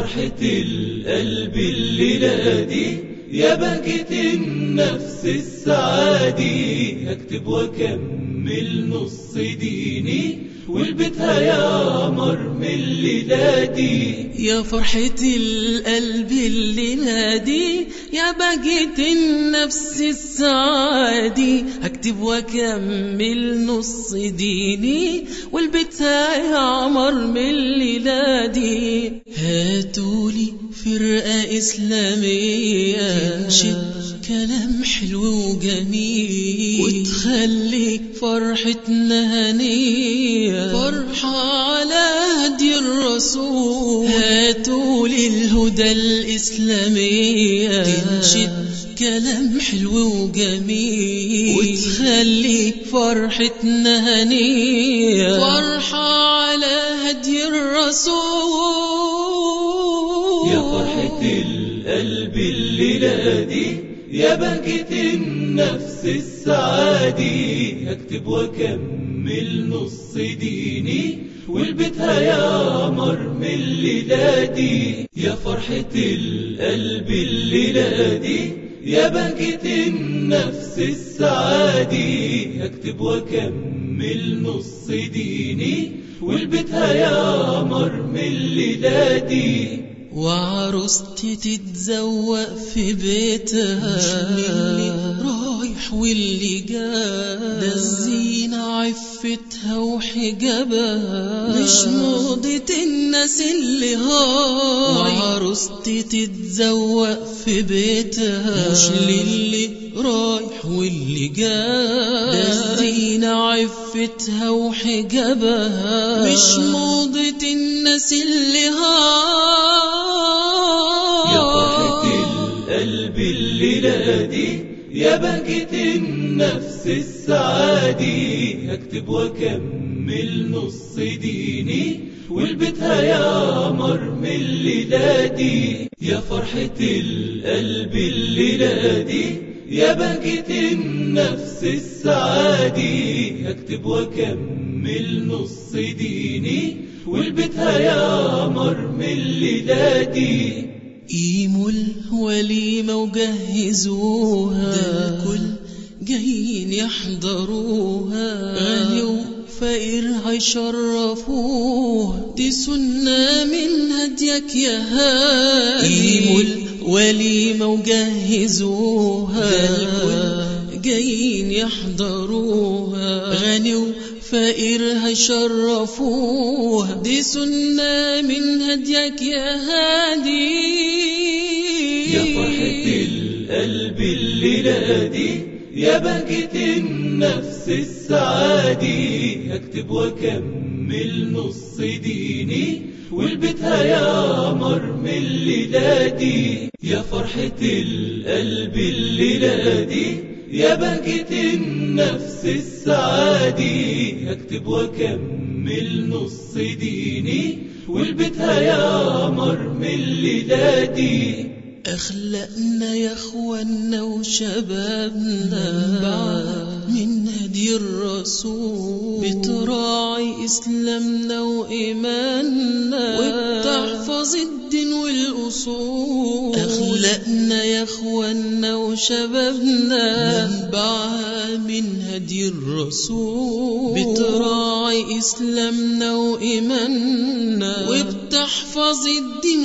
فرحة القلب الليلة دي يا بهجة النفس السعادي هكتب واكمل نص ديني والبيتها يا مر من الليلادي يا فرحة القلب اللي نادي يا بهجة النفس السعادي هكتب واكمل نص ديني والبيت يا عمر من الليلادي هاتولي فرقة إسلامية تنشد كلام حلو وجميل وتخلي فرحتنا هنية فرحة على هدي الرسول هاتولي الهدى الإسلامية تنشد كلام حلو وجميل وتخلي فرحتنا هنية فرحة على هدي الرسول يا فرحة القلب الليلة دي يا بهجة النفس السعادي هكتب واكمل نص ديني والبيتها يا مر من الليلادي يا فرحة القلب الليلة دي يا بهجة النفس السعادي هكتب واكمل نص ديني والبيتها يا مر من الليلادي وعروستي تتزوق في بيتها اللي رايح واللي جاي ده الزينة عفتها وحجابها مش موضة الناس اللي هاي وعروستي تتزوق في بيتها مش للي رايح واللي جاي ده الزينة عفتها وحجابها مش موضة الناس اللي هاي يا فرحة القلب الليلة دي يا بهجة النفس السعادي هكتب واكمل نص ديني والبيتها يا مر من الليلادي يا فرحة القلب الليلة دي يا بهجة النفس السعادي هكتب واكمل نص ديني والبيتها يا مر من الليلادي قيموا الوليمة وجهزوها ده الكل جايين يحضروها غني وفقير هيشرفوها دي سنة من هديك يا هادي قيموا الوليمة وجهزوها ده الكل جايين يحضروها غني وفقير هيشرفوها دي سنة من هديك يا هادي يا فرحة القلب الليلة دي يا بهجة النفس السعادي هكتب واكمل نص ديني والبيتها يا مر من الليلادي يا فرحة القلب الليلة دي يا بهجة النفس السعادي هكتب واكمل نص ديني والبيتها يا مر من الليلادي أخلقنا يا أخوانا وشبابنا من هدي الرسول بتراعي إسلامنا وإيماننا وبتحفظ الدين والأصول أخلقنا يا أخوانا وشبابنا منبعها من هدي الرسول بتراعي إسلامنا وإيماننا وبتحفظ الدين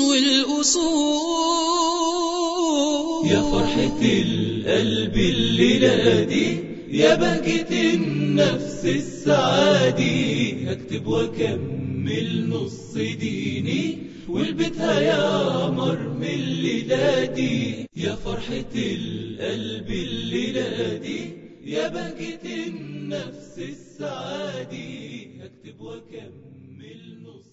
والأصول يا فرحة القلب الليلة دي يا بهجة النفس السعادي هكتب واكمل نص ديني والبيتها يا مر من الليلادي يا فرحة القلب الليلة دي يا بهجة النفس السعادي هكتب واكمل نص